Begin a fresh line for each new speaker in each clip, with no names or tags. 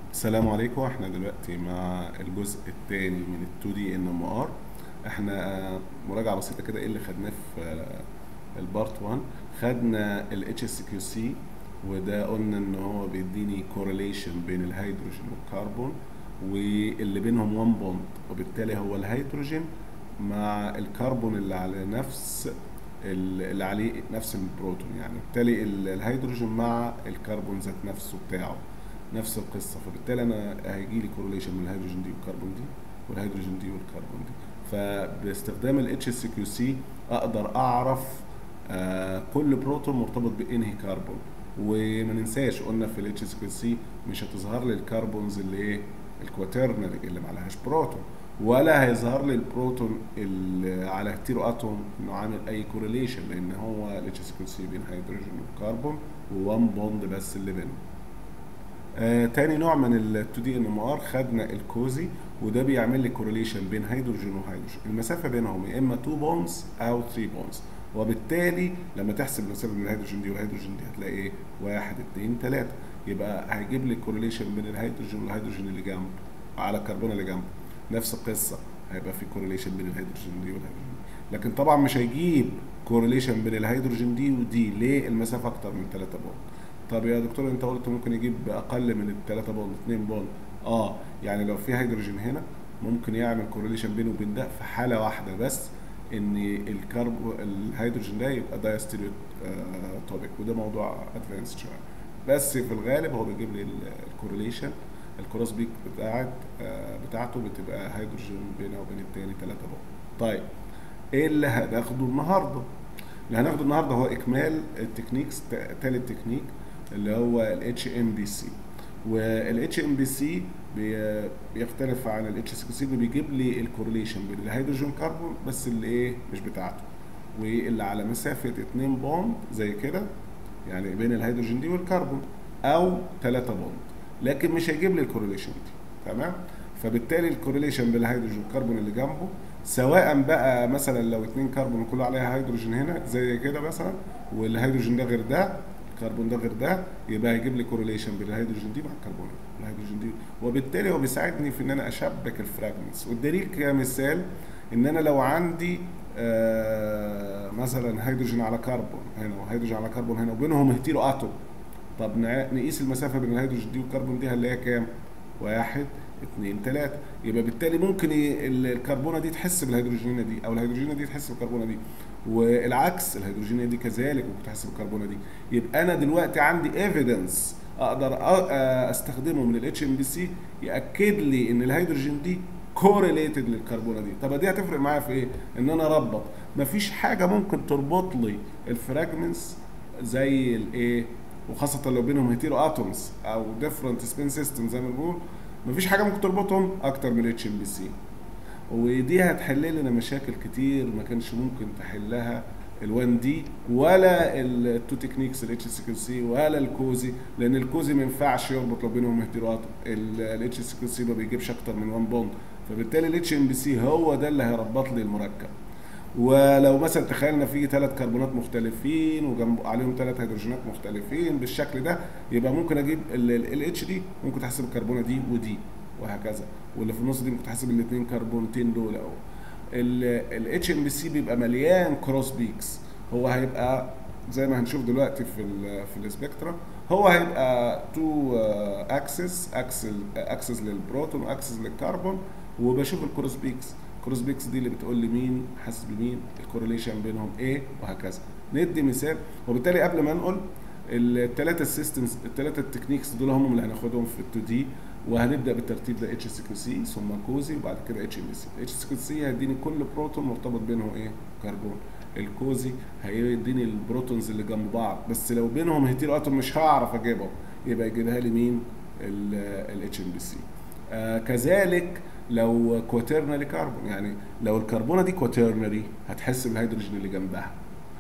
السلام عليكم احنا دلوقتي مع الجزء الثاني من ال 2 دي ان ام ار احنا مراجعه بسيطه كده ايه اللي خدناه في البارت 1 خدنا ال اتش اس كيو سي وده قلنا ان هو بيديني كورليشن بين الهيدروجين والكربون واللي بينهم 1 بوند وبالتالي هو الهيدروجين مع الكربون اللي على نفس اللي عليه نفس البروتون يعني بالتالي ال- الهيدروجين مع الكربون ذات نفسه بتاعه نفس القصه فبالتالي انا هيجي لي كورليشن من الهيدروجين دي والكربون دي والهيدروجين دي والكربون دي فباستخدام الاتش اس كيو سي اقدر اعرف آه كل بروتون مرتبط بانهي كربون وما ننساش قلنا في الاتش اس كيو سي مش هتظهر لي الكربونز اللي ايه الكواترنري اللي ما عليهاش بروتون ولا هيظهر لي البروتون اللي على هيتيرو اتوم انه عامل اي كورليشن لان هو الاتش اس كيو سي بين هيدروجين وكربون و1 بوند بس اللي بينهم آه تاني نوع من ال 2 دي ان ام ار خدنا الكوزي وده بيعمل لي كورليشن بين هيدروجين وهيدروجين المسافه بينهم يا اما 2 بونز او 3 بونز وبالتالي لما تحسب المسافه بين الهيدروجين دي والهيدروجين دي هتلاقي ايه 1 2 3 يبقى هيجيب لي كورليشن بين الهيدروجين والهيدروجين اللي جنبه على الكربون اللي جنبه نفس القصه هيبقى في كورليشن بين الهيدروجين دي والهيدروجين دي لكن طبعا مش هيجيب كورليشن بين الهيدروجين دي ودي ليه المسافه اكتر من 3 بوند طب يا دكتور انت قلت ممكن يجيب اقل من الثلاثة بوند 2 بوند اه يعني لو في هيدروجين هنا ممكن يعمل كورليشن بينه وبين ده في حاله واحده بس ان الكربو الهيدروجين ده يبقى دايستيريو توبيك وده موضوع ادفانس شويه بس في الغالب هو بيجيب لي الكورليشن الكروس بيك بتاعت آه بتاعته بتبقى هيدروجين بينه وبين التاني 3 بوند طيب ايه اللي هناخده النهارده اللي هناخده النهارده هو اكمال التكنيكس تالت تكنيك اللي هو الاتش ام بي سي والاتش ام بي سي بيختلف عن الاتش اس سي اللي بيجيب لي الكورليشن بين الهيدروجين كربون بس اللي ايه مش بتاعته واللي على مسافه 2 بوند زي كده يعني بين الهيدروجين دي والكربون او 3 بوند لكن مش هيجيب لي الكورليشن دي تمام فبالتالي الكورليشن بين الهيدروجين والكربون اللي جنبه سواء بقى مثلا لو اتنين كربون كله عليها هيدروجين هنا زي كده مثلا والهيدروجين ده غير ده الكربون ده غير ده يبقى هيجيب لي كورليشن بين الهيدروجين دي مع الكربون الهيدروجين دي وبالتالي هو بيساعدني في ان انا اشبك الفراجمنتس والدليل كمثال ان انا لو عندي آه مثلا هيدروجين على كربون هنا وهيدروجين على كربون هنا وبينهم هيتيرو اتوم طب نقيس المسافه بين الهيدروجين دي والكربون دي هنلاقيها كام؟ واحد اثنين ثلاثة يبقى بالتالي ممكن الكربونة دي تحس بالهيدروجينة دي أو الهيدروجينة دي تحس بالكربونة دي والعكس الهيدروجينة دي كذلك ممكن تحس بالكربونة دي يبقى أنا دلوقتي عندي ايفيدنس أقدر أستخدمه من الاتش ام بي سي يأكد لي إن الهيدروجين دي كوريليتد للكربونة دي طب دي هتفرق معايا في إيه؟ إن أنا أربط مفيش حاجة ممكن تربط لي الفراجمنتس زي الإيه؟ وخاصة لو بينهم هيتيرو اتومز او ديفرنت سبين سيستم زي ما بنقول مفيش حاجة ممكن تربطهم اكتر من الاتش ام بي سي ودي هتحل لنا مشاكل كتير ما كانش ممكن تحلها ال1 دي ولا التو تكنيكس الاتش اس كيو سي ولا الكوزي لان الكوزي ما ينفعش يربط لو بينهم هيتيرو اتوم الاتش اس كيو سي ما بيجيبش اكتر من 1 بوند فبالتالي الاتش ام بي سي هو ده اللي هيربط لي المركب ولو مثلا تخيلنا في ثلاث كربونات مختلفين وجنب عليهم ثلاث هيدروجينات مختلفين بالشكل ده يبقى ممكن اجيب الاتش دي ممكن تحسب الكربونه دي ودي وهكذا واللي في النص دي ممكن تحسب الاثنين كربونتين دول او الاتش ام بي سي بيبقى مليان كروس بيكس هو هيبقى زي ما هنشوف دلوقتي في ال في السبيكترا هو هيبقى تو اكسس اكسل اكسس للبروتون واكسس للكربون وبشوف الكروس بيكس الكروس بيكس دي اللي بتقول لي مين حاسس بمين الكورليشن بينهم ايه وهكذا ندي مثال وبالتالي قبل ما انقل الثلاثه السيستمز الثلاثه التكنيكس دول هم اللي هناخدهم في ال 2 دي وهنبدا بالترتيب ده اتش اس كيو سي ثم كوزي وبعد كده اتش ام سي اتش اس كيو سي هيديني كل بروتون مرتبط بينهم ايه كربون الكوزي هيديني البروتونز اللي جنب بعض بس لو بينهم هيتيرو اتوم مش هعرف اجيبهم يبقى يجيبها لي مين الاتش ام بي سي كذلك لو كواترنري كربون يعني لو الكربونه دي كواترنري هتحس بالهيدروجين اللي جنبها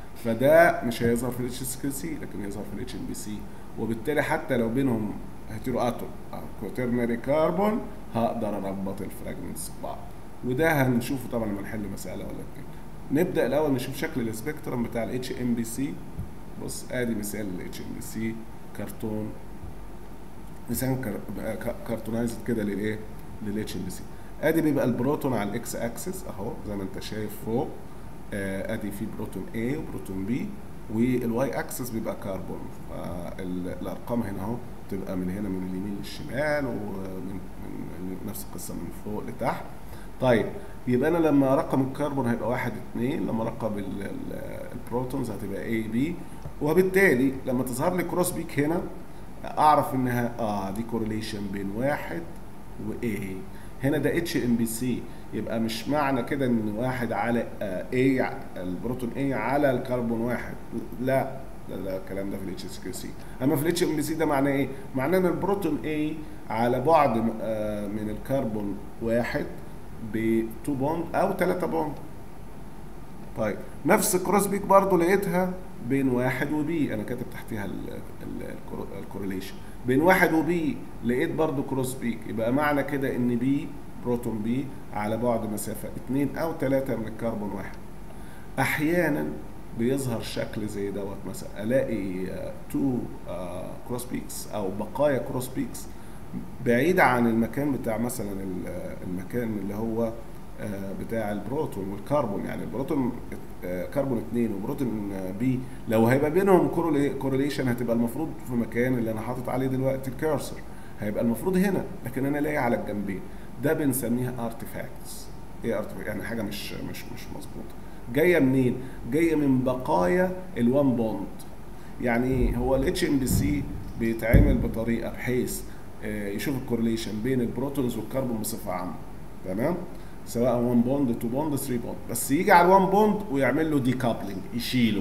فده مش هيظهر في الاتش اس كيو سي لكن هيظهر في الاتش ام بي سي وبالتالي حتى لو بينهم هيتيرو اتوم او كواترنري كربون هقدر اربط الفراجمنتس ببعض وده هنشوفه طبعا لما نحل مساله ولا اتنين نبدا الاول نشوف شكل السبيكترم بتاع الاتش ام بي سي بص ادي مثال الاتش ام بي سي كرتون مثلا كارتونايزد كده للايه للاتش ام بي سي ادي بيبقى البروتون على الاكس اكسس اهو زي ما انت شايف فوق آه، ادي في بروتون A وبروتون B والواي اكسس بيبقى كربون فالارقام هنا اهو تبقى من هنا من اليمين للشمال ومن من نفس القصه من فوق لتحت طيب يبقى انا لما رقم الكربون هيبقى واحد اتنين لما رقم ال- ال- البروتونز هتبقى A B وبالتالي لما تظهر لي كروس بيك هنا اعرف انها اه دي كورليشن بين واحد و A هنا ده اتش ام بي سي يبقى مش معنى كده ان واحد على اي البروتون اي على الكربون واحد لا لا لا الكلام ده في الاتش اس كيو سي اما في الاتش ام بي سي ده معناه ايه؟ معناه ان البروتون اي على بعد آه، من الكربون واحد ب 2 بوند او 3 بوند طيب نفس الكروس بيك برضو لقيتها بين واحد وبي انا كاتب تحتيها الكورليشن بين واحد وبي لقيت برضو كروس بيك يبقى معنى كده ان بي بروتون بي على بعد مسافة اتنين او تلاتة من الكربون واحد احيانا بيظهر شكل زي دوت مثلا الاقي تو كروس بيكس او بقايا كروس بيكس بعيدة عن المكان بتاع مثلا ال- المكان اللي هو آه، بتاع البروتون والكربون يعني البروتون آه، كربون اتنين وبروتون آه، بي لو هيبقى بينهم كورليشن هتبقى المفروض في مكان اللي انا حاطط عليه دلوقتي الكارسر هيبقى المفروض هنا لكن انا لاقي على الجنبين ده بنسميها ارتفاكتس ايه ارتفاكت يعني حاجه مش مش مش مظبوطه جايه منين جايه من بقايا الوان بوند يعني ايه هو الاتش ام بي سي بيتعمل بطريقه بحيث آه، يشوف الكورليشن بين البروتونز والكربون بصفه عامه تمام سواء 1 بوند 2 بوند 3 بوند بس يجي على 1 بوند ويعمل له ديكابلنج يشيله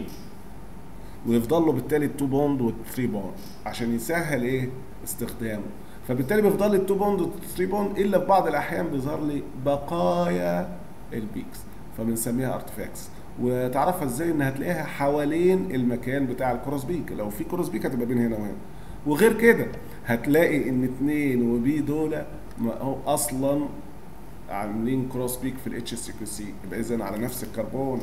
ويفضل له بالتالي 2 بوند وال 3 بوند عشان يسهل ايه استخدامه فبالتالي بيفضل لي 2 بوند و 3 بوند الا في بعض الاحيان بيظهر لي بقايا البيكس فبنسميها ارتفاكتس وتعرفها ازاي ان هتلاقيها حوالين المكان بتاع الكروس بيك لو في كروس بيك هتبقى بين هنا وهنا وغير كده هتلاقي ان اتنين وبي دول ما هو اصلا عاملين كروس بيك في الاتش اس كيو سي يبقى اذا على نفس الكربون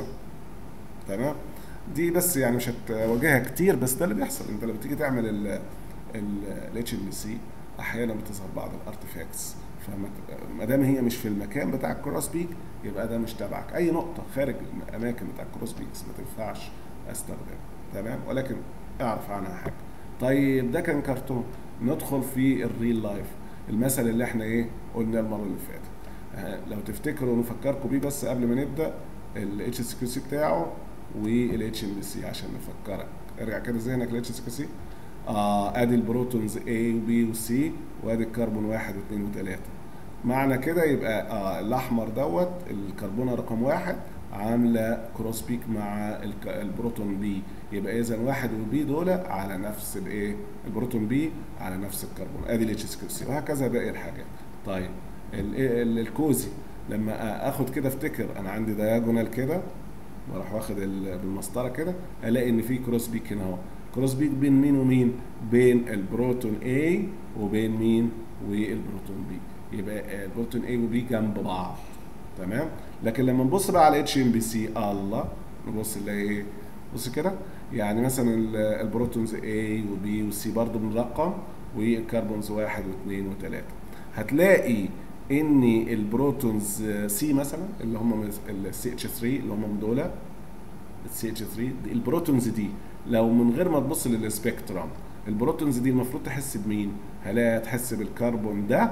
تمام دي بس يعني مش هتواجهها كتير بس ده اللي بيحصل انت لما تيجي تعمل ال الاتش ام سي احيانا بتظهر بعض الارتفاكتس فما دام هي مش في المكان بتاع الكروس بيك يبقى ده مش تبعك اي نقطه خارج الاماكن بتاع الكروس بيكس ما تنفعش استخدمها تمام ولكن اعرف عنها حاجه طيب ده كان كرتون ندخل في الريل لايف المثل اللي احنا ايه قلناه المره اللي فاتت آه، لو تفتكروا نفكركم بيه بس قبل ما نبدا الاتش اس كيو سي بتاعه والاتش ام سي عشان نفكرك ارجع كده ذهنك للاتش اس كيو سي اه ادي البروتونز A وB وC وادي الكربون واحد واثنين وثلاثة معنى كده يبقى اه الاحمر دوت الكربونه رقم واحد عامله كروس بيك مع الك- البروتون بي يبقى اذا واحد وبي دول على نفس الايه البروتون بي على نفس الكربون ادي الاتش اس كيو سي وهكذا باقي الحاجات طيب ال- ال- الكوزي لما اخد كده افتكر انا عندي دياجونال كده واروح واخد ال- بالمسطره كده الاقي ان في كروس بيك هنا اهو كروس بيك بين مين ومين بين البروتون A وبين مين والبروتون B يبقى البروتون A وB جنب بعض تمام لكن لما نبص بقى على اتش ام بي سي الله نبص نلاقي ايه بص كده يعني مثلا ال- البروتونز A وB وC برضه بنرقم والكربونز واحد واثنين وثلاثة هتلاقي ان البروتونز سي مثلا اللي هم السي اتش 3 اللي هم من دول السي اتش 3 البروتونز دي لو من غير ما تبص للسبيكترم البروتونز دي المفروض تحس بمين؟ هلاقيها تحس بالكربون ده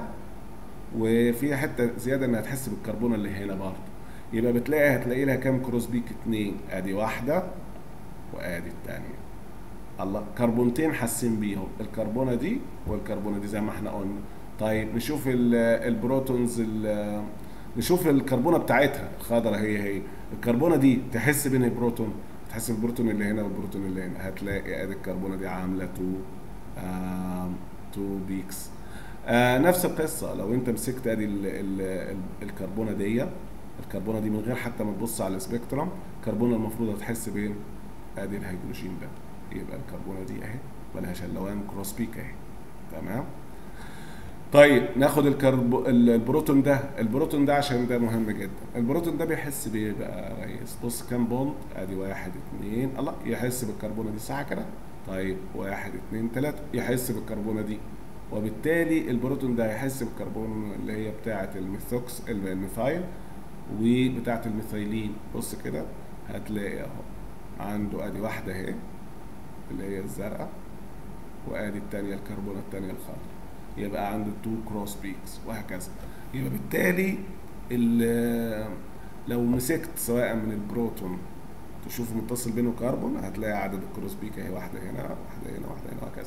وفي حته زياده انها تحس بالكربون اللي هنا برضه يبقى بتلاقي هتلاقي لها كام كروس بيك اتنين ادي واحده وادي الثانيه الله كربونتين حاسين بيهم الكربونه دي والكربونه دي زي ما احنا قلنا طيب نشوف ال- البروتونز ال- نشوف الكربونه بتاعتها الخضراء هي هي الكربونه دي تحس بين البروتون تحس بالبروتون اللي هنا والبروتون اللي هنا هتلاقي ادي الكربونه دي عامله تو آم، تو بيكس آه نفس القصه لو انت مسكت ادي ال- ال- ال- الكربونه دي الكربونه دي من غير حتى ما تبص على السبيكترم الكربونه المفروض هتحس بين ادي الهيدروجين ده يبقى الكربونه دي اهي ملهاش الا وان كروس بيك اهي تمام طيب ناخد الكرب... ال- البروتون ده البروتون ده عشان ده مهم جدا البروتون ده بيحس بايه بقى يا ريس بص كام بوند ادي واحد اتنين الله يحس بالكربونه دي صح كده طيب واحد اتنين تلاته يحس بالكربونه دي وبالتالي البروتون ده هيحس بالكربون اللي هي بتاعه الميثوكس الميثايل وبتاعه الميثايلين بص كده هتلاقي اهو عنده ادي واحده اهي اللي هي الزرقاء وادي الثانيه الكربونه الثانيه الخضراء يبقى عنده تو كروس بيكس وهكذا يبقى بالتالي لو مسكت سواء من البروتون تشوف متصل بينه كربون هتلاقي عدد الكروس بيك اهي واحده هنا واحده هنا واحده هنا وهكذا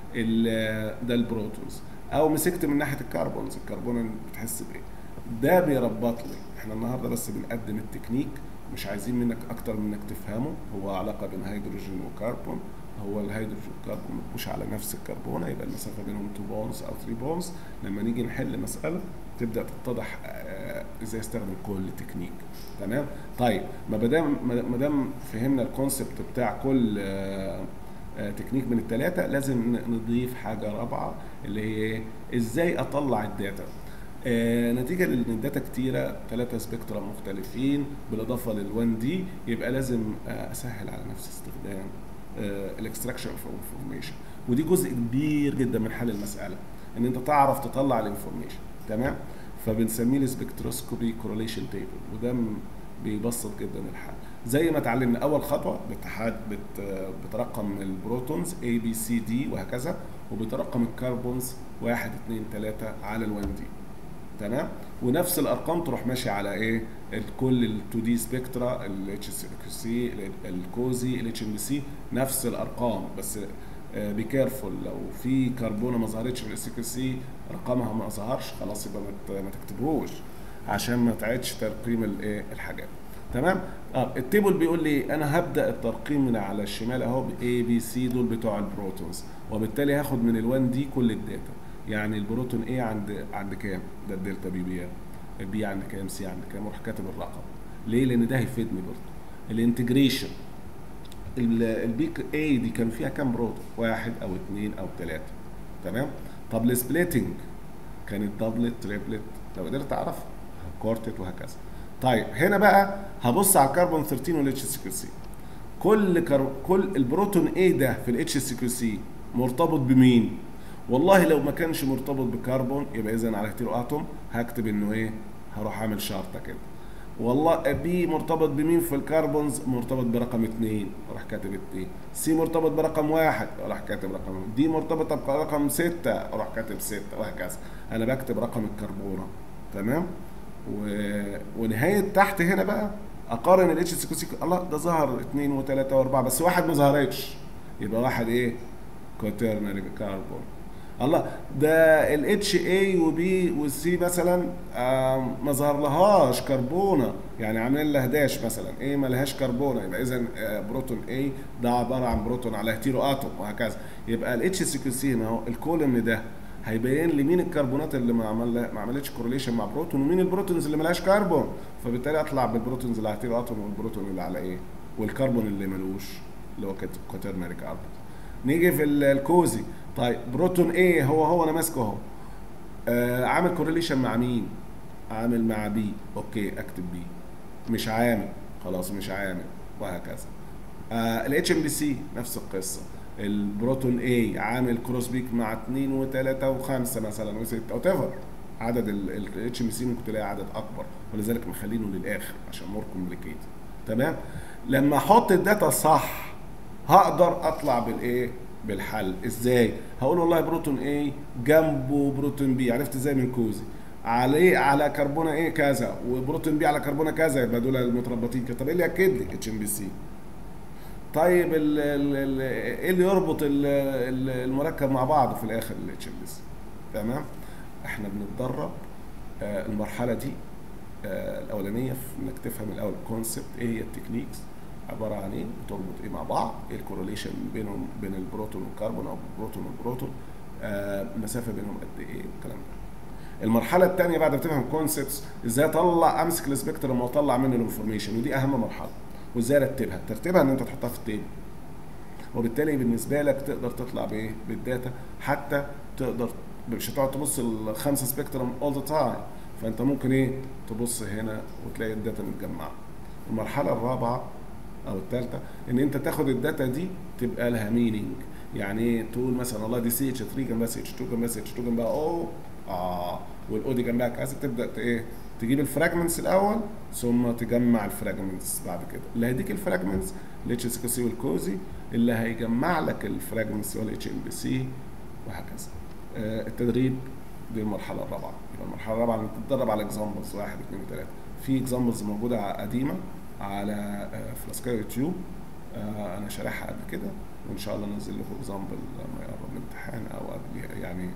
ده البروتونز او مسكت من ناحيه الكربونز الكربون بتحس بايه ده بيربط لي احنا النهارده بس بنقدم التكنيك مش عايزين منك اكتر من انك تفهمه هو علاقه بين هيدروجين وكربون هو الهيدروجين والكربون مش على نفس الكربونه يبقى المسافه بينهم 2 بونز او 3 بونز لما نيجي نحل مساله تبدا تتضح ازاي استخدم كل تكنيك تمام طيب ما دام ما دام فهمنا الكونسبت بتاع كل تكنيك من الثلاثه لازم نضيف حاجه رابعه اللي هي ازاي اطلع الداتا آه نتيجة لأن الداتا كتيرة ثلاثة سبيكترا مختلفين بالإضافة لل1 دي يبقى لازم آه أسهل على نفسي استخدام الاكستراكشن اوف انفورميشن ودي جزء كبير جدا من حل المسألة إن أنت تعرف تطلع الانفورميشن تمام فبنسميه السبكتروسكوبي كورليشن تيبل وده بيبسط جدا الحل زي ما اتعلمنا اول خطوه بتحد بت بترقم البروتونز A B C D وهكذا وبترقم الكربونز 1 2 3 على ال1 دي تمام ونفس الارقام تروح ماشي على ايه كل ال 2 دي سبيكترا ال اتش سي الكوزي ال اتش ام سي نفس الارقام بس بي كيرفول لو في كربونه ما ظهرتش في الاس سي رقمها ما ظهرش خلاص يبقى ما تكتبهوش عشان ما تعيدش ترقيم الايه الحاجات تمام اه التيبل بيقول لي انا هبدا الترقيم من على الشمال اهو اي بي سي دول بتوع البروتونز وبالتالي هاخد من ال1 دي كل الداتا يعني البروتون ايه عند عند كام ده الدلتا بي بي البي عند كام سي عند كام اروح كاتب الرقم ليه لان ده هيفيدني برضه الانتجريشن البيك اي دي كان فيها كام بروتون واحد او اثنين او ثلاثه تمام طب السبليتنج كانت دبلت تريبلت لو قدرت اعرف كورتت وهكذا طيب هنا بقى هبص على الكربون 13 والاتش اس كيو سي كل كر... كل البروتون ايه ده في الاتش اس كيو سي مرتبط بمين والله لو ما كانش مرتبط بكربون يبقى اذا على هيتيرو اتوم هكتب انه ايه هروح اعمل شرطه كده والله بي مرتبط بمين في الكربونز مرتبط برقم اثنين اروح كاتب اثنين سي مرتبط برقم واحد اروح كاتب رقم دي مرتبطه برقم ستة اروح كاتب ستة وهكذا انا بكتب رقم الكربونه تمام و... ونهايه تحت هنا بقى اقارن الاتش سي سي الله ده ظهر اثنين وثلاثه واربعه بس واحد ما ظهرتش يبقى واحد ايه كوترنري كربون الله ده الاتش اي وبي والسي مثلا ما ظهر لهاش كربونه يعني عاملين لها داش مثلا ايه ما لهاش كربونه يبقى اذا بروتون اي ده عباره عن بروتون على هيتيرو اتوم وهكذا يبقى الاتش سي كيو سي هنا اهو الكولوم ده هيبين لي مين الكربونات اللي ما عمل ما عملتش كورليشن مع بروتون ومين البروتونز اللي ملهاش كربون فبالتالي اطلع بالبروتونز اللي على هيتيرو اتوم والبروتون اللي على ايه والكربون اللي ملوش اللي هو كوترنري كربون نيجي في الكوزي طيب بروتون ايه هو هو انا ماسكه اهو آه عامل كورليشن مع مين عامل مع بي اوكي اكتب بي مش عامل خلاص مش عامل وهكذا آه الاتش ام بي سي نفس القصه البروتون اي عامل كروس بيك مع 2 و3 و5 مثلا و6 او تيفر عدد الاتش ام بي سي ممكن تلاقي عدد اكبر ولذلك مخلينه للاخر عشان مور كومبليكيت تمام لما احط الداتا صح هقدر اطلع بالايه بالحل ازاي هقول والله بروتون ايه جنبه بروتون بي عرفت ازاي من كوزي عليه على كربونه ايه كذا وبروتون بي على كربونه كذا يبقى دول المتربطين كده طب ايه اللي ياكد لي اتش ام بي سي طيب ال ال ايه اللي يربط ال ال المركب مع بعض في الاخر الاتش ام بي سي تمام احنا بنتدرب آه المرحله دي آه الاولانيه في انك تفهم الاول الكونسبت ايه هي التكنيكس عباره عن ايه بتربط ايه مع بعض ايه الكورليشن بينهم بين البروتون والكربون او البروتون والبروتون آه مسافه بينهم قد ايه الكلام ده المرحله الثانيه بعد ما تفهم كونسبتس ازاي اطلع امسك السبيكترم واطلع منه الانفورميشن ودي اهم مرحله وازاي ارتبها ترتيبها ان انت تحطها في التيبل وبالتالي بالنسبه لك تقدر تطلع بايه بالداتا حتى تقدر مش هتقعد تبص الخمسه سبيكترم اول ذا تايم فانت ممكن ايه تبص هنا وتلاقي الداتا متجمعه المرحله الرابعه او الثالثه ان انت تاخد الداتا دي تبقى لها مينينج يعني تقول مثلا والله دي سي اتش 3 جنبها سي اتش 2 جنبها سي اتش 2 جنبها او اه والاو دي جنبها كذا تبدا ت- ايه تجيب الفراجمنتس الاول ثم تجمع الفراجمنتس بعد كده اللي هيديك الفراجمنتس الاتش اس كي سي والكوزي اللي هيجمع لك الفراجمنتس هو الاتش ام بي سي وهكذا آه، التدريب دي المرحله الرابعه يبقى المرحله الرابعه انك تتدرب على اكزامبلز واحد اثنين وثلاثه في اكزامبلز موجوده ع- قديمه على آه، فلاسكا يوتيوب آه، انا شارحها قبل كده وان شاء الله انزل لكم اكزامبل لما يقرب الامتحان او قبل يعني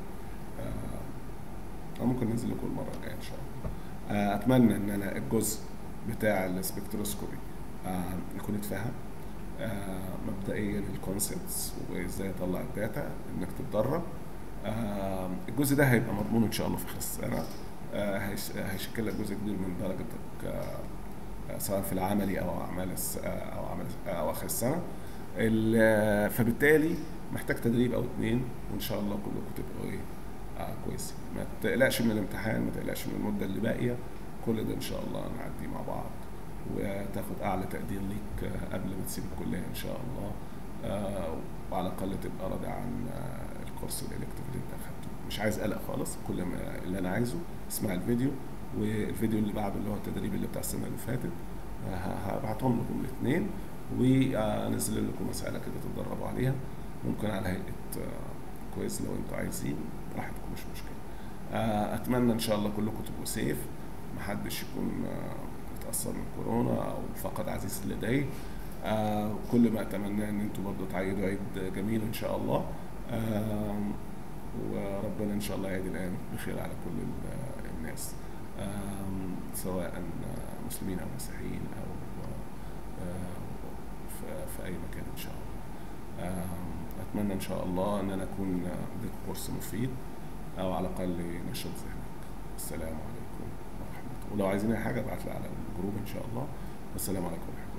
آه، او ممكن ننزل لكم المره الجايه ان شاء الله آه، اتمنى ان انا الجزء بتاع السبكتروسكوبي آه، يكون اتفهم آه، مبدئيا الكونسبتس وازاي اطلع الداتا انك تتدرب آه، الجزء ده هيبقى مضمون ان شاء الله في اخر السنه آه، هيش- هيشكل لك جزء كبير من درجتك آه، آه، سواء في العملي او اعمال الس- آه، او اعمال او اخر السنه ال- فبالتالي محتاج تدريب او اتنين وان شاء الله كلكم تبقوا ايه آه كويسين ما تقلقش من الامتحان ما تقلقش من المده اللي باقيه كل ده ان شاء الله نعدي مع بعض وتاخد اعلى تقدير ليك آه، قبل ما تسيب الكليه ان شاء الله آه وعلى الاقل تبقى راضي عن آه الكورس الالكتيف اللي انت اخدته مش عايز قلق خالص كل ما اللي انا عايزه اسمع الفيديو والفيديو اللي بعده اللي هو التدريب اللي بتاع السنه اللي فاتت آه، هبعتهم لكم الاثنين وانزل لكم مساله كده تتدربوا عليها ممكن على هيئه آه، كويس لو انتوا عايزين براحتكم مش مشكله آه، اتمنى ان شاء الله كلكم تبقوا سيف محدش يكون آه، اتاثر من كورونا او فقد عزيز لديه آه، كل ما اتمناه ان انتوا برضه تعيدوا عيد جميل ان شاء الله آه، وربنا ان شاء الله يعيد الايام بخير على كل ال- الناس آم، سواء آه، مسلمين او مسيحيين او آه، في- في اي مكان ان شاء الله آم، اتمنى ان شاء الله ان انا اكون اديت كورس مفيد او على الاقل نشط ذهنك السلام عليكم ورحمه الله ولو عايزين اي حاجه ابعت لي على الجروب ان شاء الله والسلام عليكم ورحمه الله